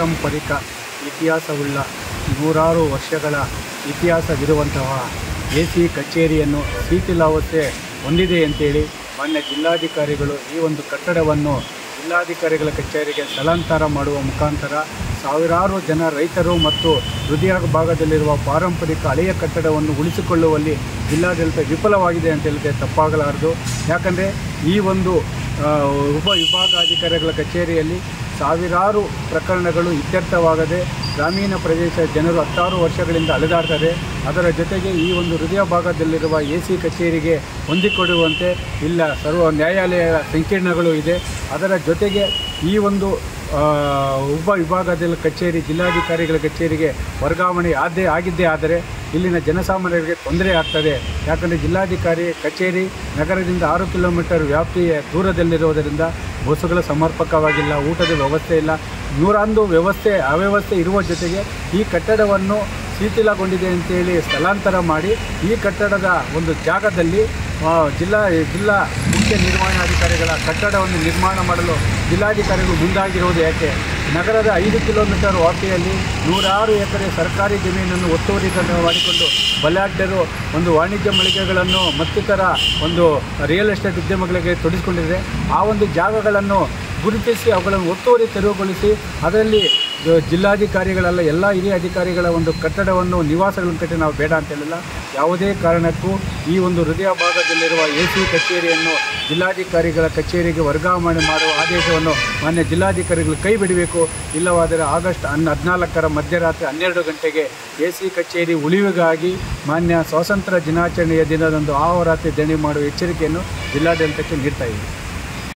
ಪಾರಂಪರಿಕ ಇತಿಹಾಸವುಳ್ಳ ನೂರಾರು ವರ್ಷಗಳ ಇತಿಹಾಸವಿರುವಂತಹ ಎ ಸಿ ಕಚೇರಿಯನ್ನು ಶಿಥಿಲಾವಸ್ಥೆ ಹೊಂದಿದೆ ಅಂತೇಳಿ ಮಾನ್ಯ ಜಿಲ್ಲಾಧಿಕಾರಿಗಳು ಈ ಒಂದು ಕಟ್ಟಡವನ್ನು ಜಿಲ್ಲಾಧಿಕಾರಿಗಳ ಕಚೇರಿಗೆ ಸ್ಥಳಾಂತರ ಮಾಡುವ ಮುಖಾಂತರ ಸಾವಿರಾರು ಜನ ರೈತರು ಮತ್ತು ಹೃದಯ ಭಾಗದಲ್ಲಿರುವ ಪಾರಂಪರಿಕ ಹಳೆಯ ಕಟ್ಟಡವನ್ನು ಉಳಿಸಿಕೊಳ್ಳುವಲ್ಲಿ ಜಿಲ್ಲಾಡಳಿತ ವಿಫಲವಾಗಿದೆ ಅಂತ ಹೇಳಿದ್ರೆ ತಪ್ಪಾಗಲಾರದು ಯಾಕಂದರೆ ಈ ಒಂದು ಆ, ಉಪ ವಿಭಾಗಾಧಿಕಾರಿಗಳ ಕಚೇರಿಯಲ್ಲಿ ಸಾವಿರಾರು ಪ್ರಕರಣಗಳು ಇತ್ಯರ್ಥವಾಗದೆ ಗ್ರಾಮೀಣ ಪ್ರದೇಶ ಜನರು ಹತ್ತಾರು ವರ್ಷಗಳಿಂದ ಅಲೆದಾಡ್ತಾರೆ ಅದರ ಜೊತೆಗೆ ಈ ಒಂದು ಹೃದಯ ಭಾಗದಲ್ಲಿರುವ ಎ ಸಿ ಕಚೇರಿಗೆ ಹೊಂದಿಕೊಡುವಂತೆ ಇಲ್ಲ ಸರ್ವ ನ್ಯಾಯಾಲಯ ಸಂಕೀರ್ಣಗಳು ಇದೆ ಅದರ ಜೊತೆಗೆ ಈ ಒಂದು ಆ, ಉಪ ವಿಭಾಗದ ಕಚೇರಿ ಜಿಲ್ಲಾಧಿಕಾರಿಗಳ ಕಚೇರಿಗೆ ವರ್ಗಾವಣೆ ಆದೇ ಆಗಿದ್ದೇ ಆದರೆ ಇಲ್ಲಿನ ಜನಸಾಮಾನ್ಯರಿಗೆ ತೊಂದರೆ ಆಗ್ತದೆ ಯಾಕಂದರೆ ಜಿಲ್ಲಾಧಿಕಾರಿ ಕಚೇರಿ ನಗರದಿಂದ ಆರು ಕಿಲೋಮೀಟರ್ ವ್ಯಾಪ್ತಿಯ ದೂರದಲ್ಲಿರುವುದರಿಂದ ಬಸ್ಸುಗಳು ಸಮರ್ಪಕವಾಗಿಲ್ಲ ಊಟದ ವ್ಯವಸ್ಥೆ ಇಲ್ಲ ನೂರೊಂದು ವ್ಯವಸ್ಥೆ ಅವ್ಯವಸ್ಥೆ ಇರುವ ಜೊತೆಗೆ ಈ ಕಟ್ಟಡವನ್ನು ಶಿಥಿಲಗೊಂಡಿದೆ ಅಂತೇಳಿ ಸ್ಥಳಾಂತರ ಮಾಡಿ ಈ ಕಟ್ಟಡದ ಒಂದು ಜಾಗದಲ್ಲಿ ಆ, ಜಿಲ್ಲಾ ಜಿಲ್ಲಾ ಮುಖ್ಯ ನಿರ್ವಹಣಾಧಿಕಾರಿಗಳ ಕಟ್ಟಡವನ್ನು ನಿರ್ಮಾಣ ಮಾಡಲು ಜಿಲ್ಲಾಧಿಕಾರಿಗಳು ಮುಂದಾಗಿರುವುದು ಯಾಕೆ ನಗರದ ಐದು ಕಿಲೋಮೀಟರ್ ವ್ಯಾಪ್ತಿಯಲ್ಲಿ ನೂರಾರು ಎಕರೆ ಸರ್ಕಾರಿ ಜಮೀನನ್ನು ಒತ್ತುವರಿಕರಣ ಮಾಡಿಕೊಂಡು ಬಲಾಢ್ಯರು ಒಂದು ವಾಣಿಜ್ಯ ಮಳಿಗೆಗಳನ್ನು ಮತ್ತಿತರ ಒಂದು ರಿಯಲ್ ಎಸ್ಟೇಟ್ ಉದ್ಯಮಗಳಿಗೆ ತೊಡಗಿಸಿಕೊಂಡಿದೆ ಆ ಒಂದು ಜಾಗಗಳನ್ನು ಗುರುತಿಸಿ ಅವುಗಳನ್ನು ಒತ್ತುವರಿ ತೆರವುಗೊಳಿಸಿ ಅದರಲ್ಲಿ ಜ- ಜಿಲ್ಲಾಧಿಕಾರಿಗಳೆಲ್ಲ ಎಲ್ಲ ಹಿರಿಯ ಅಧಿಕಾರಿಗಳ ಒಂದು ಕಟ್ಟಡವನ್ನು ನಿವಾಸಗಳನ್ನು ಕಟ್ಟಿ ನಾವು ಬೇಡ ಅಂತ ಹೇಳಿಲ್ಲ ಯಾವುದೇ ಕಾರಣಕ್ಕೂ ಈ ಒಂದು ಹೃದಯ ಭಾಗದಲ್ಲಿರುವ ಎ ಸಿ ಕಚೇರಿಯನ್ನು ಜಿಲ್ಲಾಧಿಕಾರಿಗಳ ಕಚೇರಿಗೆ ವರ್ಗಾವಣೆ ಮಾಡುವ ಆದೇಶವನ್ನು ಮಾನ್ಯ ಜಿಲ್ಲಾಧಿಕಾರಿಗಳು ಕೈ ಬಿಡಬೇಕು ಇಲ್ಲವಾದರೆ ಆಗಸ್ಟ್ ಹನ್ ಹದಿನಾಲ್ಕರ ಮಧ್ಯರಾತ್ರಿ ಹನ್ನೆರಡು ಗಂಟೆಗೆ ಎ ಸಿ ಕಚೇರಿ ಉಳಿವಿಗಾಗಿ ಮಾನ್ಯ ಸ್ವಾತಂತ್ರ್ಯ ದಿನಾಚರಣೆಯ ದಿನದಂದು ಆಹೋರಾತ್ರಿ ದಣಿ ಮಾಡುವ ಎಚ್ಚರಿಕೆಯನ್ನು ಜಿಲ್ಲಾಡಳಿತಕ್ಕೆ ನೀಡ್ತಾ ಇದ್ದೀವಿ